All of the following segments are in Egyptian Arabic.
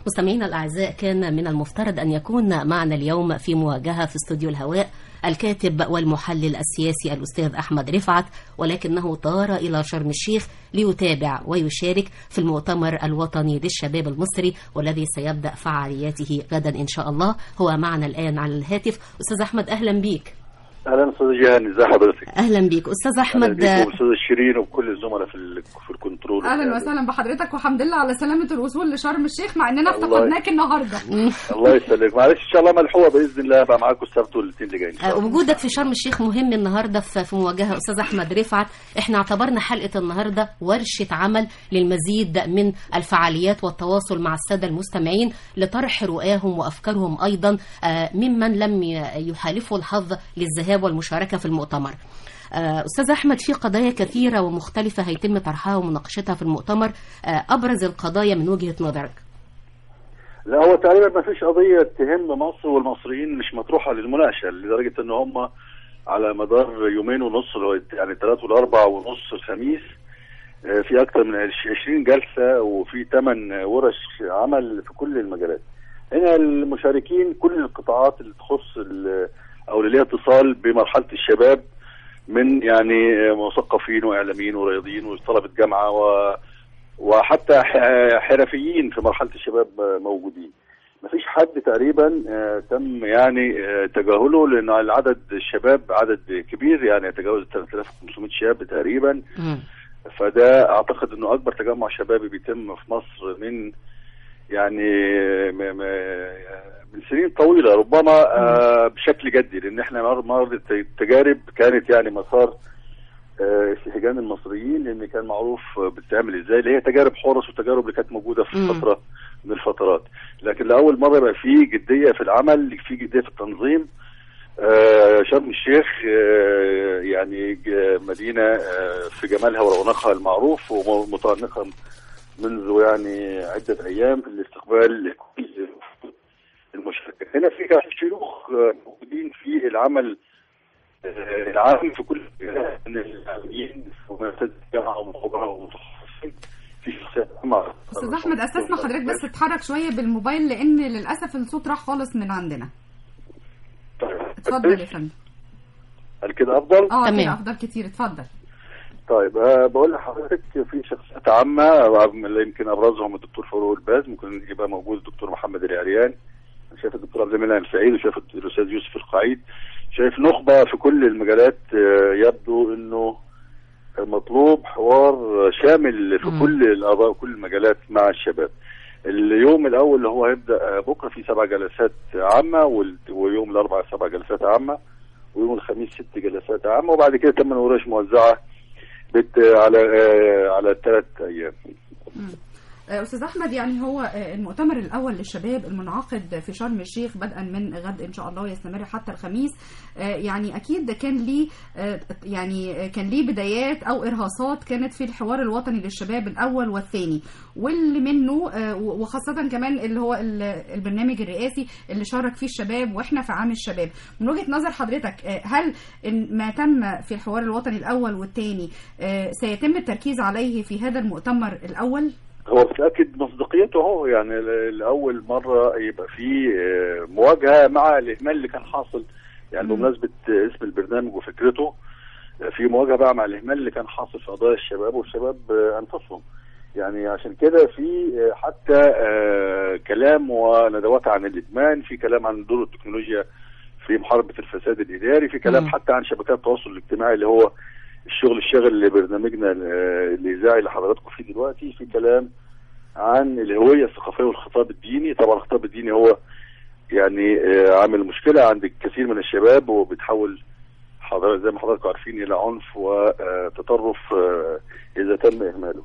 مستمعينا الأعزاء كان من المفترض أن يكون معنا اليوم في مواجهة في استوديو الهواء الكاتب والمحلل السياسي الأستاذ أحمد رفعت ولكنه طار إلى شرم الشيخ ليتابع ويشارك في المؤتمر الوطني للشباب المصري والذي سيبدأ فعالياته غدا إن شاء الله هو معنا الآن على الهاتف أستاذ أحمد أهلا بيك اهلا استاذ جيهان ازي حضرتك أهلا بيك أستاذ أحمد استاذ شيرين وكل الزملاء في ال- في الكنترول اهلا وسهلا بحضرتك والحمد لله على سلامه الوصول لشرم الشيخ مع اننا الله افتقدناك النهارده الله يسلمك معلش ان شاء الله ملحوقه باذن الله هبقى معاكم السبت والاثنين اللي جايين إن شاء آه، الله. وجودك في شرم الشيخ مهم النهارده في في مواجهه استاذ احمد رفعت احنا اعتبرنا حلقه النهارده ورشه عمل للمزيد من الفعاليات والتواصل مع الساده المستمعين لطرح رؤاهم وافكارهم ايضا آه، ممن لم ي- يحالفوا الحظ للذهاب والمشاركه في المؤتمر آه، استاذ احمد في قضايا كثيره ومختلفه هيتم طرحها ومناقشتها في المؤتمر آه، ابرز القضايا من وجهه نظرك لا هو تقريبا ما فيش قضيه تهم مصر والمصريين مش مطروحه للمناقشه لدرجه ان هم على مدار يومين ونص اللي هو يعني الثلاث والاربع ونص الخميس آه، في اكثر من 20 جلسه وفي ثمان ورش عمل في كل المجالات هنا المشاركين كل القطاعات اللي تخص ال- او اللي ليها اتصال بمرحله الشباب من يعني مثقفين واعلاميين ورياضيين وطلبه جامعه و وحتى ح- حرفيين في مرحله الشباب موجودين مفيش حد تقريبا آه، تم يعني آه، تجاهله لان العدد الشباب عدد كبير يعني يتجاوز 3500 شاب تقريبا فده اعتقد انه اكبر تجمع شبابي بيتم في مصر من يعني م- م- من سنين طويله ربما آه، بشكل جدي لان احنا مر- مرت تجارب كانت يعني مسار آه، استهجان المصريين لان كان معروف آه، بتتعمل ازاي اللي هي تجارب حورس وتجارب اللي كانت موجوده في مم. فتره من الفترات لكن لاول مره يبقى في جديه في العمل في جديه في التنظيم آه، شرم الشيخ آه، يعني ج- مدينه آه، في جمالها ورونقها المعروف ومتأنقه منذ يعني عده ايام في الاستقبال لكل المشاركه هنا في كمان شيوخ آه، موجودين في العمل آه، العام في كل المجالات، من الاعلاميين ومؤسسات الجامعه ومخبراء ومتخصصين في شخصيات عامه استاذ احمد استسمح حضرتك بس تتحرك شويه بالموبايل لان للاسف الصوت راح خالص من عندنا اتفضل يا فندم هل كده افضل؟ اه تمام. كده افضل كتير اتفضل طيب أه بقول لحضرتك في شخصيات عامة آه، اللي يمكن أبرزهم الدكتور فاروق الباز ممكن يبقى موجود الدكتور محمد العريان شايف الدكتور عبد المنعم سعيد وشايف الأستاذ يوسف القعيد شايف نخبة في كل المجالات آه، يبدو إنه مطلوب حوار شامل في مم. كل الآراء وكل المجالات مع الشباب اليوم الأول اللي هو هيبدأ آه، بكرة في سبع جلسات عامة وال- ويوم الأربعاء سبع جلسات عامة ويوم الخميس ست جلسات عامة وبعد كده ثمان ورش موزعة بت على آه، على ثلاث ايام آه، استاذ احمد يعني هو آه، المؤتمر الاول للشباب المنعقد في شرم الشيخ بدءا من غد ان شاء الله ويستمر حتى الخميس آه، يعني اكيد كان ليه آه، يعني آه، كان ليه بدايات او ارهاصات كانت في الحوار الوطني للشباب الاول والثاني واللي منه آه، وخاصه كمان اللي هو ال- البرنامج الرئاسي اللي شارك فيه الشباب واحنا في عام الشباب من وجهه نظر حضرتك آه، هل إن ما تم في الحوار الوطني الاول والثاني سيتم التركيز عليه في هذا المؤتمر الاول هو بتاكد مصداقيته اهو يعني ل- لاول مره يبقى في آه، مواجهه مع الاهمال اللي كان حاصل يعني مم. بمناسبه آه، اسم البرنامج وفكرته آه، في مواجهه بقى مع الاهمال اللي كان حاصل في قضايا الشباب والشباب آه، انفسهم يعني عشان كده في آه، حتى آه، كلام وندوات عن الادمان في كلام عن دور التكنولوجيا في محاربه الفساد الاداري في كلام مم. حتى عن شبكات التواصل الاجتماعي اللي هو الشغل الشاغل لبرنامجنا آه، الاذاعي اللي حضراتكم فيه دلوقتي في كلام عن الهويه الثقافيه والخطاب الديني طبعا الخطاب الديني هو يعني آه، عامل مشكله عند الكثير من الشباب وبتحول حضرتك زي ما حضراتكم عارفين الى عنف وتطرف آه، اذا تم اهماله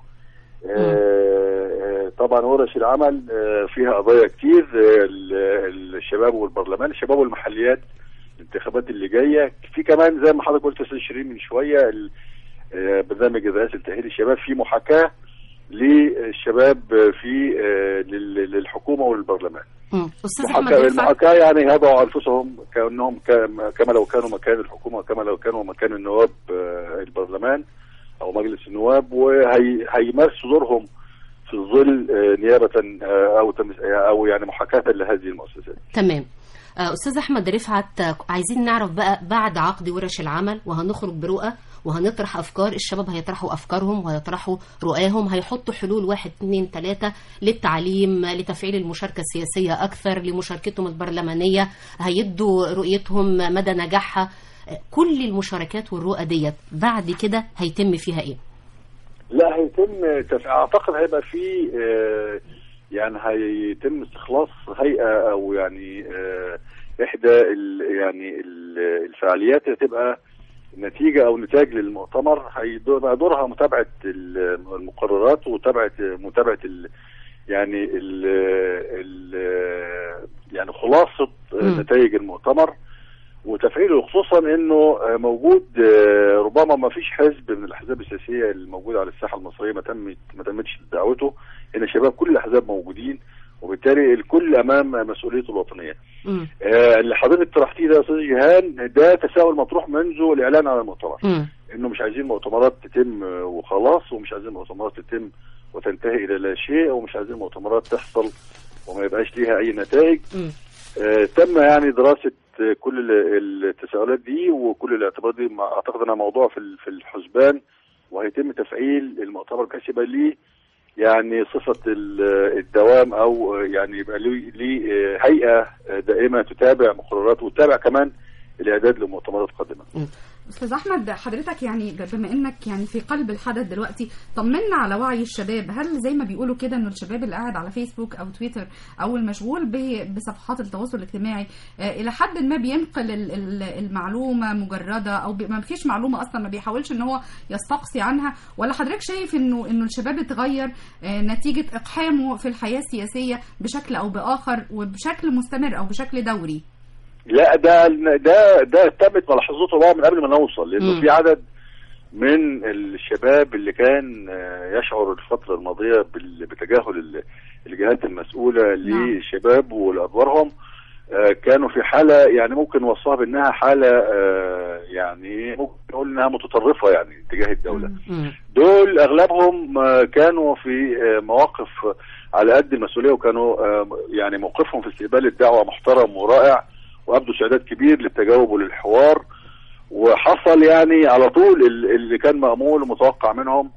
آه، آه، طبعا ورش العمل آه، فيها قضايا كتير آه، ال- الشباب والبرلمان الشباب والمحليات الانتخابات اللي جايه في كمان زي ما حضرتك قلت يا استاذ شيرين من شويه ال- آه، برنامج الرئاسي لتاهيل الشباب في محاكاه للشباب في آه، لل- للحكومه والبرلمان مم. استاذ احمد محاكاة رفعت المحاكاة يعني يضعوا أنفسهم كأنهم كما كما لو كانوا مكان الحكومة كما لو كانوا مكان النواب آه، البرلمان أو مجلس النواب وهيمارسوا دورهم في ظل آه، نيابه آه، او تمس- او يعني محاكاه لهذه المؤسسات. تمام آه، استاذ احمد رفعت آه، عايزين نعرف بقى بعد عقد ورش العمل وهنخرج برؤى وهنطرح افكار الشباب هيطرحوا افكارهم وهيطرحوا رؤاهم هيحطوا حلول واحد اتنين تلاته للتعليم لتفعيل المشاركه السياسيه اكثر لمشاركتهم البرلمانيه هيدوا رؤيتهم مدى نجاحها آه، كل المشاركات والرؤى ديت بعد كده هيتم فيها ايه؟ لا هيتم تف... اعتقد هيبقى في آه، يعني هيتم استخلاص هيئه او يعني آه، احدى ال... يعني ال- الفعاليات اللي تبقى نتيجه او نتاج للمؤتمر هيبقى دورها متابعه ال- المقررات ومتابعه متابعه ال... يعني ال... ال... يعني خلاصه مم. نتائج المؤتمر وتفعيله خصوصا انه آه، موجود آه، ربما ما فيش حزب من الاحزاب السياسيه الموجوده على الساحه المصريه ما تمت ما تمتش دعوته ان شباب كل الاحزاب موجودين وبالتالي الكل امام مسؤوليته الوطنيه. مم. آه، اللي حضرتك طرحتيه ده يا استاذ جيهان ده تساؤل مطروح منذ الاعلان عن المؤتمر مم. انه مش عايزين مؤتمرات تتم آه، وخلاص ومش عايزين مؤتمرات تتم وتنتهي الى لا شيء ومش عايزين مؤتمرات تحصل وما يبقاش ليها اي نتائج مم. آه، تم يعني دراسة آه، كل ال- التساؤلات دي وكل الاعتبارات دي مع- اعتقد انها موضوع في ال- في الحسبان وهيتم تفعيل المؤتمر بحيث يبقى ليه يعني صفة ال- الدوام او آه، يعني يبقى ليه ليه، آه، هيئة آه، دائمة تتابع مقررات وتتابع كمان الاعداد لمؤتمرات قادمة. استاذ احمد حضرتك يعني بما انك يعني في قلب الحدث دلوقتي طمنا على وعي الشباب هل زي ما بيقولوا كده انه الشباب اللي قاعد على فيسبوك او تويتر او المشغول ب- بصفحات التواصل الاجتماعي آه، الى حد ما بينقل ال- ال- المعلومه مجرده او بي- ما فيش معلومه اصلا ما بيحاولش ان هو يستقصي عنها ولا حضرتك شايف انه انه الشباب اتغير آه، نتيجه اقحامه في الحياه السياسيه بشكل او باخر وبشكل مستمر او بشكل دوري لا ده ده ده تمت ملاحظته بقى من قبل ما نوصل لانه مم. في عدد من الشباب اللي كان آه، يشعر الفتره الماضيه بال- بتجاهل ال- الجهات المسؤوله نعم. للشباب ولادوارهم آه، كانوا في حاله يعني ممكن نوصفها بانها حاله آه، يعني ممكن نقول انها متطرفه يعني تجاه الدوله. مم. دول اغلبهم آه، كانوا في آه، مواقف على قد المسؤوليه وكانوا آه، يعني موقفهم في استقبال الدعوه محترم ورائع وابدوا استعداد كبير للتجاوب وللحوار وحصل يعني على طول ال- اللي كان مامول ومتوقع منهم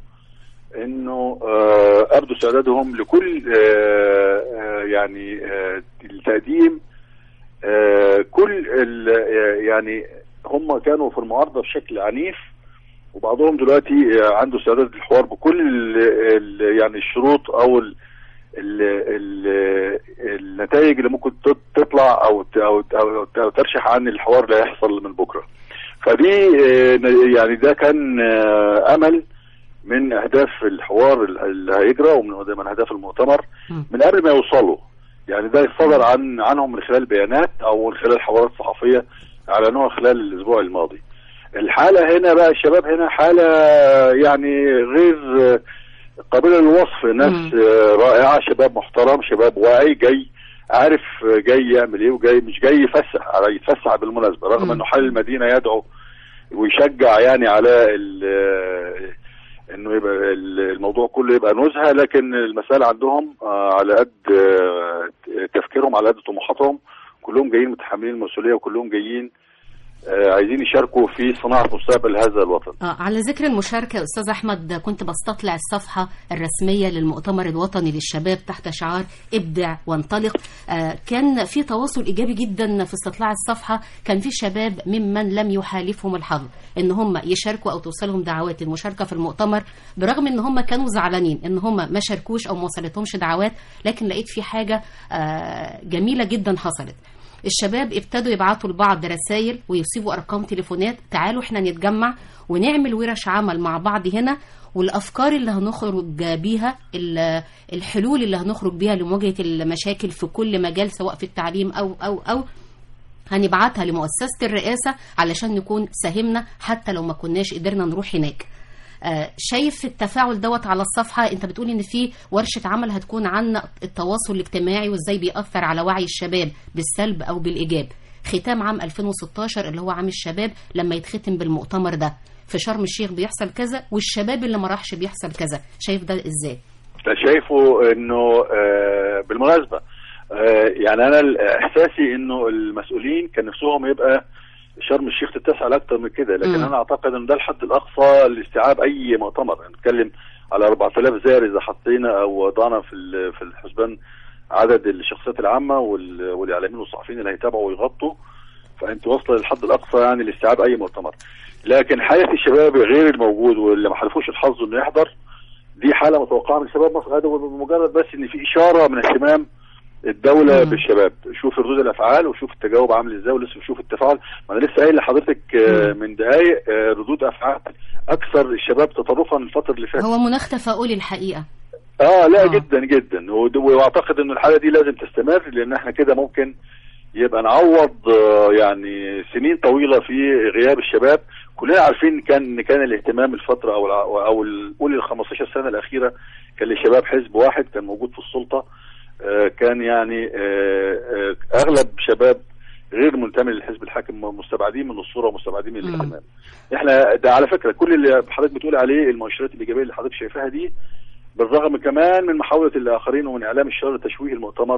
انه آه، ابدوا استعدادهم لكل آه، آه، يعني آه، التقديم آه، كل ال- آه، يعني هم كانوا في المعارضه بشكل عنيف وبعضهم دلوقتي آه، عنده استعداد للحوار بكل ال ال يعني الشروط او ال ال ال النتائج اللي ممكن تط- تطلع او ت- او او, أو ترشح عن الحوار اللي هيحصل من بكره. فدي آه، ن- يعني ده كان آه، امل من اهداف الحوار اللي هيجرى ومن من اهداف المؤتمر مم. من قبل ما يوصلوا يعني ده صدر عن عنهم من خلال بيانات او من خلال حوارات صحفيه اعلنوها خلال الاسبوع الماضي. الحاله هنا بقى الشباب هنا حاله يعني غير قابله للوصف ناس رائعه شباب محترم شباب واعي جاي عارف جاي يعمل ايه وجاي مش جاي يفسح على يتفسح بالمناسبه رغم مم. انه حال المدينه يدعو ويشجع يعني على ال- انه يبقى ال- الموضوع كله يبقى نزهه لكن المساله عندهم آه، على قد آه، تفكيرهم على قد طموحاتهم كلهم جايين متحملين المسؤوليه وكلهم جايين آه، عايزين يشاركوا في صناعه مستقبل هذا الوطن آه على ذكر المشاركة يا أستاذ أحمد كنت بستطلع الصفحة الرسمية للمؤتمر الوطني للشباب تحت شعار ابدع وانطلق آه كان في تواصل إيجابي جدا في استطلاع الصفحة كان في شباب ممن لم يحالفهم الحظ إن هم يشاركوا أو توصلهم دعوات للمشاركة في المؤتمر برغم إن هم كانوا زعلانين إن هم ما شاركوش أو ما وصلتهمش دعوات لكن لقيت في حاجة آه جميلة جدا حصلت الشباب ابتدوا يبعتوا لبعض رسائل ويسيبوا ارقام تليفونات تعالوا احنا نتجمع ونعمل ورش عمل مع بعض هنا والافكار اللي هنخرج بيها ال- الحلول اللي هنخرج بيها لمواجهه المشاكل في كل مجال سواء في التعليم او او او هنبعتها لمؤسسه الرئاسه علشان نكون ساهمنا حتى لو ما كناش قدرنا نروح هناك آه، شايف التفاعل دوت على الصفحه انت بتقول ان في ورشه عمل هتكون عن التواصل الاجتماعي وازاي بيأثر على وعي الشباب بالسلب او بالايجاب ختام عام 2016 اللي هو عام الشباب لما يتختم بالمؤتمر ده في شرم الشيخ بيحصل كذا والشباب اللي ما راحش بيحصل كذا شايف ده ازاي فشايفه انه آه، بالمناسبه آه، يعني انا ال- احساسي انه المسؤولين كان نفسهم يبقى شرم الشيخ تتسع لاكثر من كده لكن مم. انا اعتقد ان ده الحد الاقصى لاستيعاب اي مؤتمر نتكلم على 4000 زائر اذا حطينا او وضعنا في ال- في الحسبان عدد الشخصيات العامه وال- والاعلاميين والصحفيين اللي هيتابعوا ويغطوا فانت واصله للحد الاقصى يعني لاستيعاب اي مؤتمر لكن حاله الشباب غير الموجود واللي ما حلفوش الحظ انه يحضر دي حاله متوقعه من شباب مصر هذا مجرد بس ان في اشاره من اهتمام الدولة مم. بالشباب شوف ردود الافعال وشوف التجاوب عامل ازاي ولسه بشوف التفاعل ما انا لسه قايل لحضرتك آه، مم. من دقايق آه، ردود افعال اكثر الشباب تطرفا الفتره اللي فاتت هو مناخ تفاؤلي الحقيقه اه لا آه. جدا جدا ود- واعتقد ان الحاله دي لازم تستمر لان احنا كده ممكن يبقى نعوض آه، يعني سنين طويله في غياب الشباب كلنا عارفين كان ان كان الاهتمام الفتره او الع- او ال- قول ال 15 سنه الاخيره كان لشباب حزب واحد كان موجود في السلطه آه، كان يعني آه، آه، اغلب شباب غير منتمي للحزب الحاكم مستبعدين من الصوره ومستبعدين من مم. الاهتمام. احنا ده على فكره كل اللي حضرتك بتقول عليه المؤشرات الايجابيه اللي حضرتك شايفاها دي بالرغم كمان من محاوله الاخرين ومن اعلام الشر تشويه المؤتمر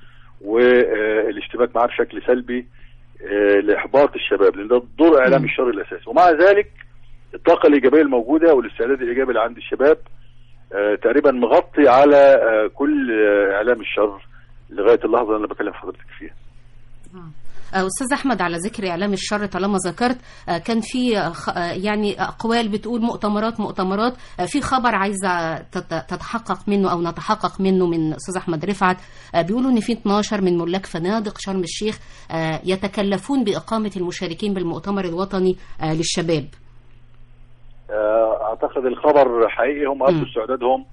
والاشتباك معاه بشكل سلبي آه، لاحباط الشباب لان ده دور اعلام مم. الشر الاساسي ومع ذلك الطاقه الايجابيه الموجوده والاستعداد الايجابي اللي عند الشباب آه، تقريبا مغطي على آه، كل آه، اعلام الشر لغايه اللحظه اللي انا بكلم حضرتك فيها آه، استاذ احمد على ذكر اعلام الشر طالما ذكرت آه، كان في آه، خ- آه، يعني اقوال بتقول مؤتمرات مؤتمرات آه، في خبر عايزه تت- تتحقق منه او نتحقق منه من استاذ احمد رفعت آه، بيقولوا ان في 12 من ملاك فنادق شرم الشيخ آه، يتكلفون باقامه المشاركين بالمؤتمر الوطني آه، للشباب آه، اعتقد الخبر حقيقي هم مم. ابدوا استعدادهم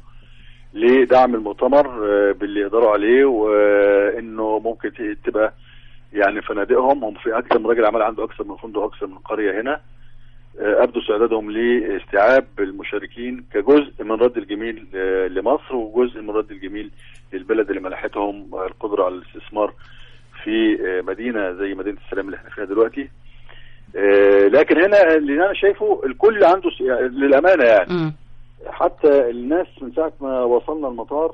لدعم المؤتمر آه، باللي يقدروا عليه وانه ممكن ت- تبقى يعني فنادقهم هم في اكثر من راجل عمل عنده اكثر من فندق اكثر من قريه هنا آه، ابدوا استعدادهم لاستيعاب المشاركين كجزء من رد الجميل آه، لمصر وجزء من رد الجميل للبلد اللي منحتهم القدره على الاستثمار في آه، مدينه زي مدينه السلام اللي احنا فيها دلوقتي آه، لكن هنا اللي انا شايفه الكل عنده س- يعني للامانه يعني مم. حتى الناس من ساعه ما وصلنا المطار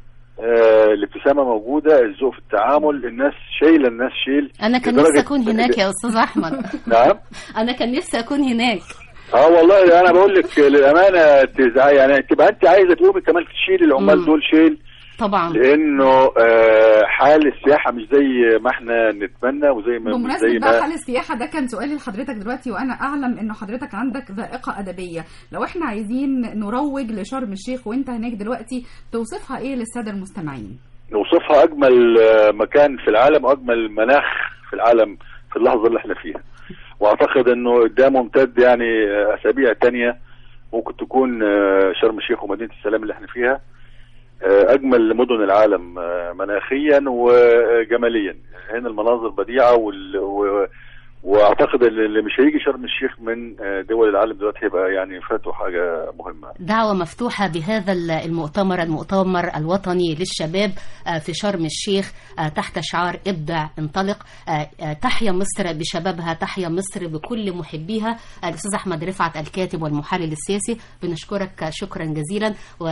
آه الابتسامه موجوده الذوق في التعامل الناس شايله الناس شيل انا كان لدرجة- نفسي اكون هناك يا استاذ احمد نعم انا كان نفسي اكون هناك اه والله انا بقول لك للامانه تزع- يعني تبقى انت عايزه تقومي كمان تشيل العمال مم. دول شيل طبعا لانه آه حال السياحه مش زي ما احنا نتمنى وزي ما مش بمناسبة زي بقى ما حال السياحة ده كان سؤالي لحضرتك دلوقتي وأنا أعلم إنه حضرتك عندك ذائقة أدبية، لو إحنا عايزين نروج لشرم الشيخ وأنت هناك دلوقتي توصفها إيه للسادة المستمعين؟ نوصفها اجمل آه، مكان في العالم واجمل مناخ في العالم في اللحظه اللي احنا فيها واعتقد انه ده ممتد يعني آه، اسابيع تانية ممكن تكون آه، شرم الشيخ ومدينه السلام اللي احنا فيها آه، اجمل مدن العالم آه، مناخيا وجماليا هنا المناظر بديعه وال... و... واعتقد اللي مش هيجي شرم الشيخ من آه، دول العالم دلوقتي هيبقى يعني فاته حاجه مهمه دعوة مفتوحة بهذا المؤتمر المؤتمر الوطني للشباب آه، في شرم الشيخ آه، تحت شعار ابدع انطلق آه، آه، تحيا مصر بشبابها تحيا مصر بكل محبيها آه، الأستاذ أحمد رفعت الكاتب والمحلل السياسي بنشكرك شكرا جزيلا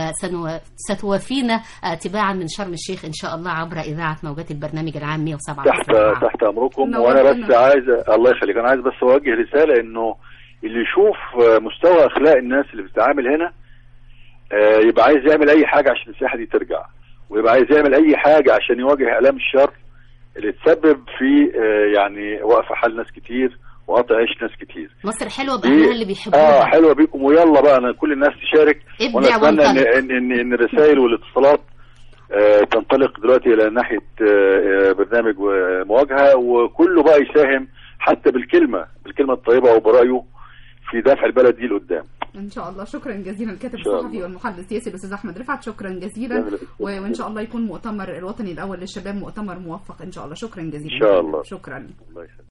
وستوافينا آه، تباعا من شرم الشيخ إن شاء الله عبر إذاعة موجات البرنامج العام 107 تحت تحت امركم نورتنا. وانا بس عايز الله يخليك انا عايز بس اوجه رساله انه اللي يشوف آه، مستوى اخلاق الناس اللي بتتعامل هنا آه، يبقى عايز يعمل اي حاجه عشان السياحه دي ترجع ويبقى عايز يعمل اي حاجه عشان يواجه اعلام الشر اللي تسبب في آه، يعني وقف حال ناس كتير وقطع عيش ناس كتير مصر حلوة دي- بأهلها اللي اه بيحبوها حلوه بيكم ويلا بقى انا كل الناس تشارك ابدع وانا اتمنى ان وانطلق. ان ان, إن الرسائل والاتصالات آه، تنطلق دلوقتي الى ناحيه آه، آه، برنامج آه، مواجهه وكله بقى يساهم حتى بالكلمه بالكلمه الطيبه وبرايه في دفع البلد دي لقدام إن شاء الله شكرا جزيلا الكاتب إن شاء الصحفي الله. والمحلل السياسي الأستاذ أحمد رفعت شكرا جزيلا يلا. و- وإن شاء الله يكون مؤتمر الوطني الأول للشباب مؤتمر موفق إن شاء الله شكرا جزيلا إن شاء الله. شكرا الله يسلمك